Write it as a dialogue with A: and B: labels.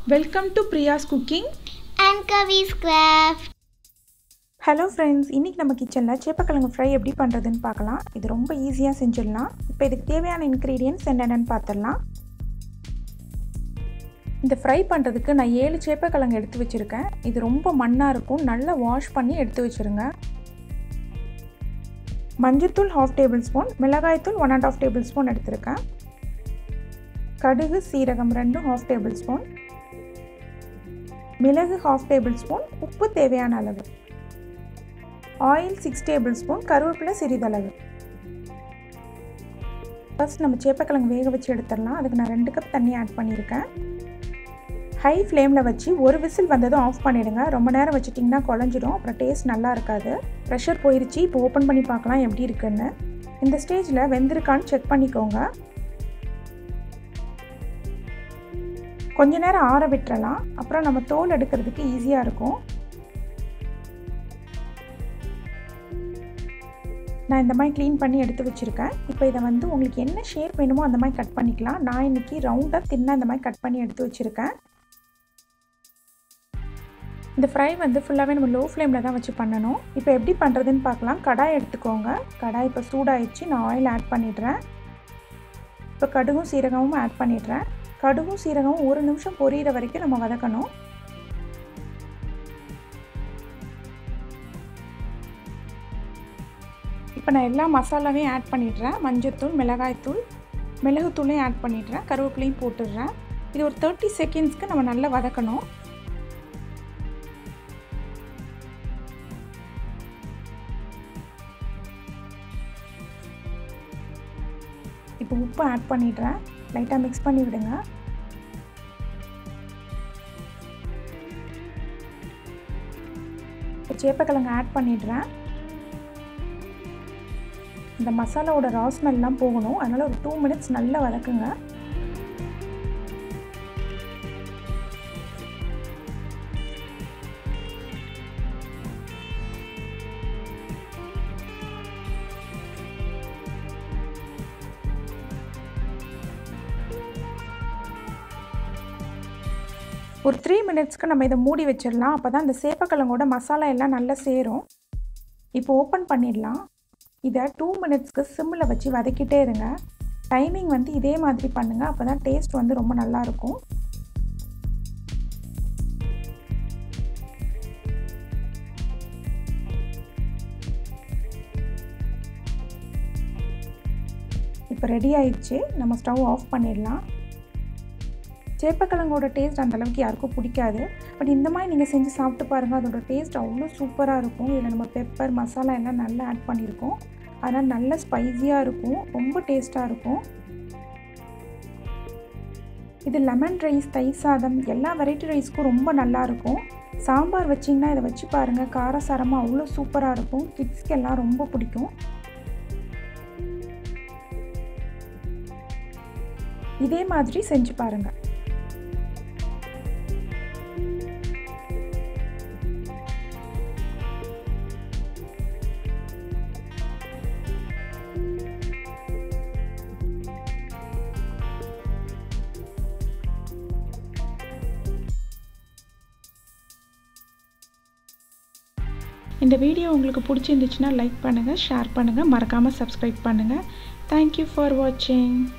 A: Welcome to Priya's cooking
B: and Kavi's Craft.
A: Hello friends இன்றைக்கி நம்ம கிச்சனில் சேப்பக்கிழங்கு ஃப்ரை எப்படி பண்ணுறதுன்னு பார்க்கலாம் இது ரொம்ப ஈஸியாக செஞ்சிடலாம் இப்போ இதுக்கு தேவையான இன்க்ரீடியன்ட்ஸ் என்னென்னு பார்த்துடலாம் இந்த ஃப்ரை பண்ணுறதுக்கு நான் ஏழு சேப்பக்கிழங்கு எடுத்து வச்சுருக்கேன் இது ரொம்ப மண்ணாக இருக்கும் நல்லா வாஷ் பண்ணி எடுத்து வச்சுருங்க மஞ்சத்தூள் ஹாஃப் டேபிள் ஸ்பூன் மிளகாய்த்தூள் one and half tablespoon எடுத்திருக்கேன் கடுகு சீரகம் ரெண்டும் ஹாஃப் டேபிள் ஸ்பூன் மிளகு ஹாஃப் டேபிள் ஸ்பூன் உப்பு தேவையான அளவு ஆயில் சிக்ஸ் டேபிள் ஸ்பூன் கருவேப்பிலை சிறிதளவு ஃபர்ஸ்ட் நம்ம சேப்பக்கிழங்கு வேக வச்சு எடுத்துடலாம் அதுக்கு நான் ரெண்டு கப் தண்ணி ஆட் பண்ணியிருக்கேன் ஹை ஃப்ளேமில் வச்சு ஒரு விசில் வந்ததும் ஆஃப் பண்ணிவிடுங்க ரொம்ப நேரம் வச்சுட்டிங்கன்னா குழஞ்சிடும் அப்புறம் டேஸ்ட் நல்லா இருக்காது ப்ரெஷர் போயிடுச்சு இப்போ ஓப்பன் பண்ணி பார்க்கலாம் எப்படி இருக்குன்னு இந்த ஸ்டேஜில் வெந்திருக்கான்னு செக் பண்ணிக்கோங்க கொஞ்ச நேரம் ஆற விட்டுறலாம் அப்புறம் நம்ம தோல் எடுக்கிறதுக்கு ஈஸியாக இருக்கும் நான் இந்த மாதிரி க்ளீன் பண்ணி எடுத்து வச்சுருக்கேன் இப்போ இதை வந்து உங்களுக்கு என்ன ஷேப் வேணுமோ அந்த மாதிரி கட் பண்ணிக்கலாம் நான் இன்றைக்கி ரவுண்டாக தின்னாக இந்த மாதிரி கட் பண்ணி எடுத்து வச்சுருக்கேன் இந்த ஃப்ரை வந்து ஃபுல்லாகவே நம்ம லோ ஃப்ளேமில் தான் வச்சு பண்ணணும் இப்போ எப்படி பண்ணுறதுன்னு பார்க்கலாம் கடாய் எடுத்துக்கோங்க கடாய் இப்போ சூடாயிடுச்சு நான் ஆயில் ஆட் பண்ணிடுறேன் இப்போ கடுகும் சீரகமும் ஆட் பண்ணிடுறேன் கடுகும் சீரகமும் ஒரு நிமிஷம் பொரியிற வரைக்கும் நம்ம வதக்கணும் இப்போ நான் எல்லா மசாலாவையும் ஆட் பண்ணிடுறேன் மஞ்சத்தூள் மிளகாய்த்தூள் மிளகுத்தூளையும் ஆட் பண்ணிடுறேன் கருவேப்பிலையும் போட்டுடுறேன் இது ஒரு தேர்ட்டி செகண்ட்ஸ்க்கு நம்ம நல்லா வதக்கணும் இப்போ உப்பு ஆட் பண்ணிடுறேன் லைட்டாக மிக்ஸ் பண்ணி விடுங்க இப்போ சேப்பக்கிழங்கு ஆட் பண்ணிடுறேன் இந்த மசாலாவோட ரா ஸ்மெல்லாம் போகணும் அதனால் ஒரு டூ மினிட்ஸ் நல்லா வதக்குங்க ஒரு த்ரீ மினிட்ஸ்க்கு நம்ம இதை மூடி வச்சிடலாம் அப்போ தான் அந்த சேப்பக்கிழங்கோட மசாலா எல்லாம் நல்லா சேரும் இப்போ ஓப்பன் பண்ணிடலாம் இதை டூ மினிட்ஸ்க்கு சிம்மில் வச்சு வதக்கிட்டே இருங்க டைமிங் வந்து இதே மாதிரி பண்ணுங்கள் அப்போ தான் டேஸ்ட் வந்து ரொம்ப நல்லாயிருக்கும் இப்போ ரெடி ஆயிடுச்சு நம்ம ஸ்டவ் ஆஃப் பண்ணிடலாம் சேப்பக்கிழங்கோட டேஸ்ட் அந்தளவுக்கு யாருக்கும் பிடிக்காது பட் இந்த மாதிரி நீங்கள் செஞ்சு சாப்பிட்டு பாருங்கள் அதோட டேஸ்ட் அவ்வளோ சூப்பராக இருக்கும் இதில் நம்ம பெப்பர் மசாலா எல்லாம் நல்லா ஆட் பண்ணியிருக்கோம் அதனால் நல்ல ஸ்பைஸியாக இருக்கும் ரொம்ப டேஸ்ட்டாக இருக்கும் இது லெமன் ரைஸ் தயிர் சாதம் எல்லா வெரைட்டி ரைஸ்க்கும் ரொம்ப நல்லாயிருக்கும் சாம்பார் வச்சிங்கன்னா இதை வச்சு பாருங்கள் காரசாரமாக அவ்வளோ சூப்பராக இருக்கும் கிட்ஸ்க்கு எல்லாம் ரொம்ப பிடிக்கும் இதே மாதிரி செஞ்சு பாருங்கள் இந்த வீடியோ உங்களுக்கு பிடிச்சிருந்துச்சுன்னா லைக் பண்ணுங்கள் ஷேர் பண்ணுங்கள் மறக்காமல் சப்ஸ்கிரைப் பண்ணுங்கள் தேங்க்யூ ஃபார் வாட்சிங்